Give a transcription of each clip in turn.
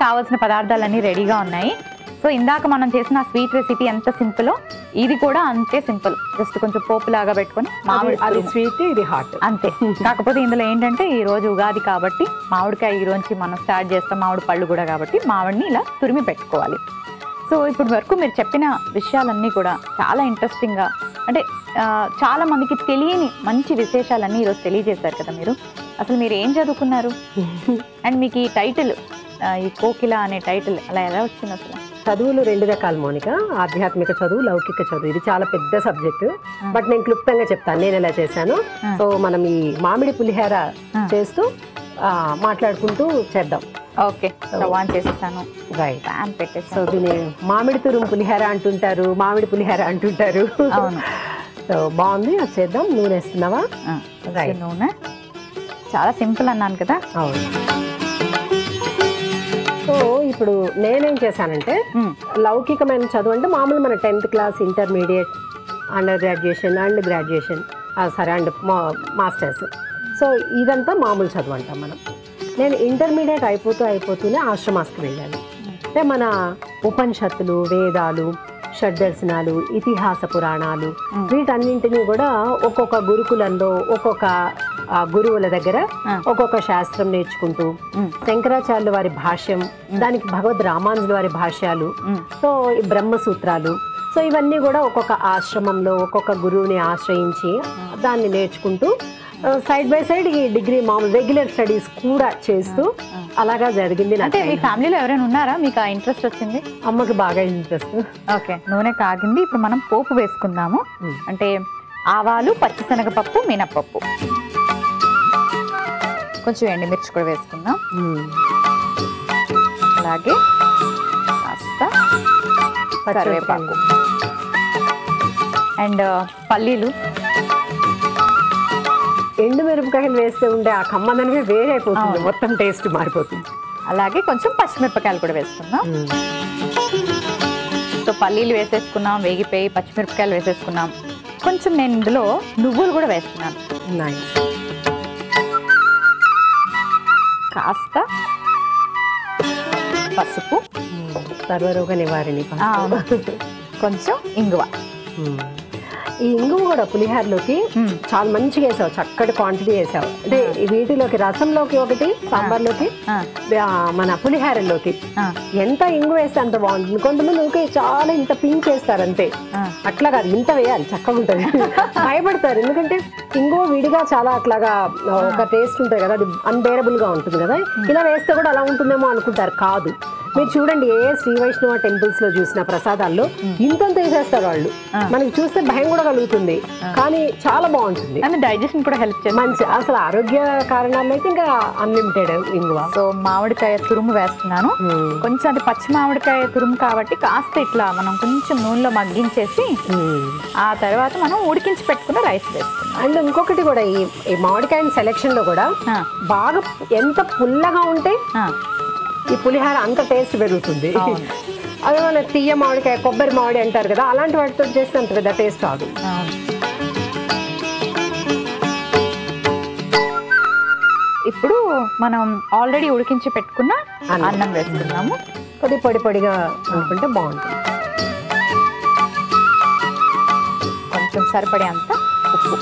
కావాల్సిన పదార్థాలన్నీ రెడీగా ఉన్నాయి సో ఇందాక మనం చేసిన స్వీట్ రెసిపీ ఎంత సింపుల్ ఇది కూడా అంతే సింపుల్ జస్ట్ కొంచెం పోపు లాగా పెట్టుకొని మామిడి అది తురుము. స్వీట్ ఇది హాట్ అంతే కాకపోతే ఇందులో ఏంటంటే ఈ రోజు ఉగాది కాబట్టి మామిడికాయ ఈ రోజు మనం స్టార్ట్ చేస్తాం మామిడి పళ్ళు కూడా కాబట్టి మామిడిని ఇలా తురిమి పెట్టుకోవాలి సో ఇప్పుడు వరకు మీరు చెప్పిన విషయాలన్నీ కూడా చాలా ఇంట్రెస్టింగ్గా అంటే ఆ, చాలా మందికి తెలియని మంచి విశేషాలన్నీ ఈరోజు తెలియజేశారు కదా మీరు అసలు మీరు ఏం చదువుకున్నారు అండ్ మీకు ఈ టైటిల్ ఈ కోకిల అనే టైటిల్ అలా ఎలా వచ్చింది అసలు చదువులు రెండు రకాలు మౌనిక ఆధ్యాత్మిక చదువు లౌకిక చదువు ఇది చాలా పెద్ద సబ్జెక్టు బట్ నేను క్లుప్తంగా చెప్తాను నేను ఎలా చేశాను ఆ. సో మనం ఈ మామిడి పులిహోర ఆ. చేస్తూ ఆ, మాట్లాడుకుంటూ చేద్దాం ఓకే స్టవ్ ఆన్ చేసేసాను రైట్ ప్యాన్ సో పెట్టేసాను దీని మామిడి తురుము పులిహోర అంటుంటారు మామిడి పులిహోర అంటుంటారు అవును సో బాగుంది అది చేద్దాం నూనె వేస్తున్నావా ఆ, Right. కొంచెం నూనె చాలా సింపుల్ అన్నాను కదా అవును సో ఇప్పుడు నేనేం చేశానంటే మ్మ్. లౌకికమైన చదువు అంటే మామూలు మన tenth class intermediate under graduation and graduation సరే అండ్ మాస్టర్స్ సో ఇదంతా మామూలు చదువు అంటాం మనం నేను ఇంటర్మీడియట్ అయిపోతూ అయిపోతూనే ఆశ్రమాస్కి వెళ్ళాను అంటే మన ఉపనిషత్తులు వేదాలు షడ్దర్శనాలు ఇతిహాస పురాణాలు మ్మ్. వీటన్నింటినీ కూడా ఒక్కొక్క గురుకులంలో ఒక్కొక్క ఆ, గురువుల దగ్గర ఆ. ఒక్కొక్క శాస్త్రం నేర్చుకుంటూ మ్మ్. శంకరాచార్యుల వారి భాష్యం దానికి భగవద్ రామానుజుల వారి భాష్యాలు మ్మ్. సో ఈ బ్రహ్మసూత్రాలు సో ఇవన్నీ కూడా ఒక్కొక్క ఆశ్రమంలో ఒక్కొక్క గురువుని ఆశ్రయించి దాన్ని నేర్చుకుంటూ సైడ్ బై సైడ్ ఈ డిగ్రీ మామూలు రెగ్యులర్ స్టడీస్ కూడా చేస్తూ ఆ. అలాగా జరిగింది నా అంటే మీ time. ఫ్యామిలీలో ఎవరైనా ఉన్నారా మీకు ఆ ఇంట్రెస్ట్ వచ్చింది అమ్మకి బాగా ఇంట్రెస్ట్ ఓకే నూనె కాగింది ఇప్పుడు మనం పోపు వేసుకుందాము అంటే ఆవాలు పచ్చిశనగపప్పు మినప్పప్పు కొంచెం ఎండుమిర్చి కూడా వేసుకుందాం అలాగే కాస్త కరివేపాకు అండ్ పల్లీలు ఎండు మిరపకాయలు వేస్తే ఉండే ఆ కమ్మదనమే వేరే అయిపోతుంది అవును. మొత్తం టేస్ట్ మారిపోతుంది అలాగే కొంచెం పచ్చిమిరపకాయలు కూడా వేసుకుందాం సో పల్లీలు వేసేసుకున్నాం వేగిపోయి పచ్చిమిరపకాయలు వేసేసుకున్నాం కొంచెం నేను ఇందులో నువ్వులు కూడా వేస్తున్నాను నైస్ కాస్త పసుపు సర్వరోగ నివారణి ఆ, అవును. కొంచెం ఇంగువ మ్మ్. ఈ ఇంగువ కూడా పులిహోరలోకి మ్మ్. చాలా మంచిగా వేసావు చక్కటి క్వాంటిటీ వేసావు అంటే ఈ వీటిలోకి రసంలోకి ఒకటి సాంబార్లోకి ఆ, ఆ, మన పులిహోరలోకి ఆ, ఎంత ఇంగు వేస్తే అంత బాగుంటుంది కొంతమంది ఊరికే చాలా ఇంత పింక్ వేస్తారు అంతే ఆ. అట్లా కాదు ఇంత వేయాలి చక్కగా ఉంటుంది భయపడతారు ఎందుకంటే ఇంగువ విడిగా చాలా అట్లాగా ఒక టేస్ట్ ఉంటుంది కదా అది అన్బేరబుల్ గా ఉంటుంది కదా ఇలా వేస్తే కూడా అలా ఉంటుందేమో అనుకుంటారు కాదు మీరు చూడండి ఏ శ్రీ వైష్ణవ టెంపుల్స్ లో చూసిన ప్రసాదాల్లో ఇంతంత వేసేస్తారు వాళ్ళు ఆ. మనకి చూస్తే భయం కూడా కలుగుతుంది కానీ చాలా బాగుంటుంది అండ్ డైజెషన్ కూడా హెల్ప్ చేస్తుంది మంచి అసలు ఆరోగ్య కారణాలు అయితే ఇంకా అన్లిమిటెడ్ ఇంగువ సో మామిడికాయ తురుము వేస్తున్నాను మ్మ్. కొంచెం అది పచ్చి మామిడికాయ తురుము కాబట్టి కాస్త ఇట్లా మనం కొంచెం నూనెలో మగ్గించేసి మ్మ్. ఆ తర్వాత మనం ఉడికించి పెట్టుకున్న రైస్ వేసుకుందాం అండ్ ఇంకొకటి కూడా ఈ ఈ మామిడికాయ సెలెక్షన్ లో కూడా ఆ, బాగా ఎంత పుల్లగా ఉంటే ఆ, ఈ పులిహార అంత టేస్ట్ పెరుగుతుంది అవును. అదే మన తీయ మామిడికాయ కొబ్బరి మామిడి అంటారు కదా అలాంటి వాటితో చేస్తే అంత పెద్ద టేస్ట్ రాదు అవును. ఇప్పుడు మనం ఆల్రెడీ ఉడికించి పెట్టుకున్న అన్నం. అన్నం వేసుకున్నాము కొద్ది పొడి పొడిగా అనుకుంటే బాగుంటుంది కొంచెం సరిపడే అంత ఉప్పు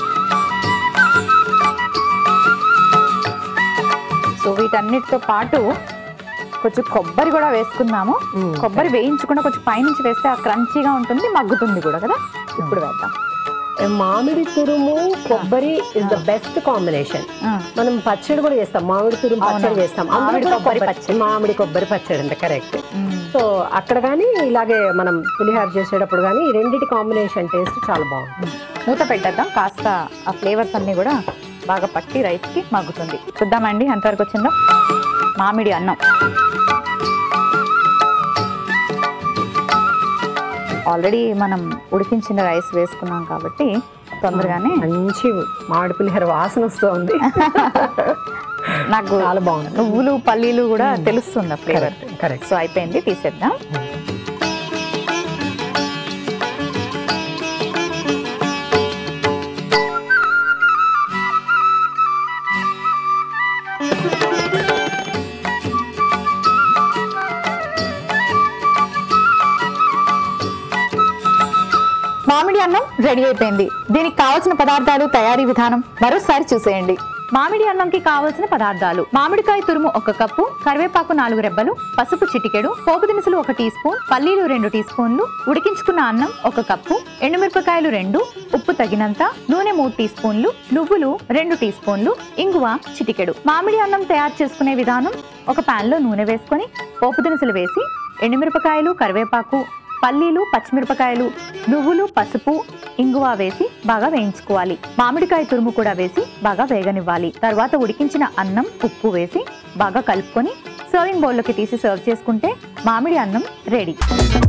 సో వీటన్నిటితో పాటు కొంచెం కొబ్బరి కూడా వేసుకుందాము మ్మ్. కొబ్బరి వేయించకుండా కొంచెం పైనుంచి వేస్తే ఆ క్రంచీగా ఉంటుంది మగ్గుతుంది కూడా కదా ఇప్పుడు వేద్దాం మామిడి తురుము కొబ్బరి ఇస్ ద బెస్ట్ కాంబినేషన్ ఆ, మనం పచ్చడి కూడా చేస్తాం మామిడి తురుము పచ్చడి అవును. చేస్తాం అందులో మామిడి కూడా కొబ్బరి కొబ్బరి పచ్చడి మామిడి కొబ్బరి పచ్చడి అంటే కరెక్ట్ మ్మ్. సో అక్కడ కానీ ఇలాగే మనం పులిహార చేసేటప్పుడు కానీ ఈ రెండిటి కాంబినేషన్ టేస్ట్ చాలా బాగుంటుంది మూత పెట్టేద్దాం కాస్త ఆ ఫ్లేవర్స్ అన్ని కూడా బాగా పట్టి రైస్కి మగ్గుతుంది చూద్దామండి ఎంతవరకు వచ్చిందో మామిడి అన్నం ఆల్రెడీ మనం ఉడికించిన రైస్ వేసుకున్నాం కాబట్టి తొందరగానే మంచి మామిడి పులిహోర వాసన వస్తుంది నాకు చాలా బాగుంది నువ్వులు పల్లీలు కూడా తెలుస్తుంది ఆ ఫ్లేవర్ కరెక్ట్ కరెక్ట్ సో అయిపోయింది తీసేద్దాం రెడీ అయిపోయింది దీనికి కావాల్సిన పదార్థాలు తయారీ విధానం మరోసారి చూసేయండి మామిడి అన్నంకి కావలసిన పదార్థాలు మామిడికాయ తురుము ఒక కప్పు కరివేపాకు నాలుగు రెబ్బలు పసుపు చిటికెడు పోపు దినుసులు ఒక టీ స్పూన్ పల్లీలు రెండు టీ స్పూన్లు ఉడికించుకున్న అన్నం ఒక కప్పు ఎండుమిరపకాయలు రెండు ఉప్పు తగినంత నూనె మూడు టీ స్పూన్లు నువ్వులు రెండు టీ స్పూన్లు ఇంగువ చిటికెడు మామిడి అన్నం తయారు చేసుకునే విధానం ఒక పాన్ లో నూనె వేసుకొని పోపు దినుసులు వేసి ఎండుమిరపకాయలు కరివేపాకు పల్లీలు పచ్చిమిరపకాయలు నువ్వులు పసుపు ఇంగువ వేసి బాగా వేయించుకోవాలి మామిడికాయ తురుము కూడా వేసి బాగా వేగనివ్వాలి తర్వాత ఉడికించిన అన్నం ఉప్పు వేసి బాగా కలుపుకొని సర్వింగ్ బౌల్లోకి తీసి సర్వ్ చేసుకుంటే మామిడి అన్నం రెడీ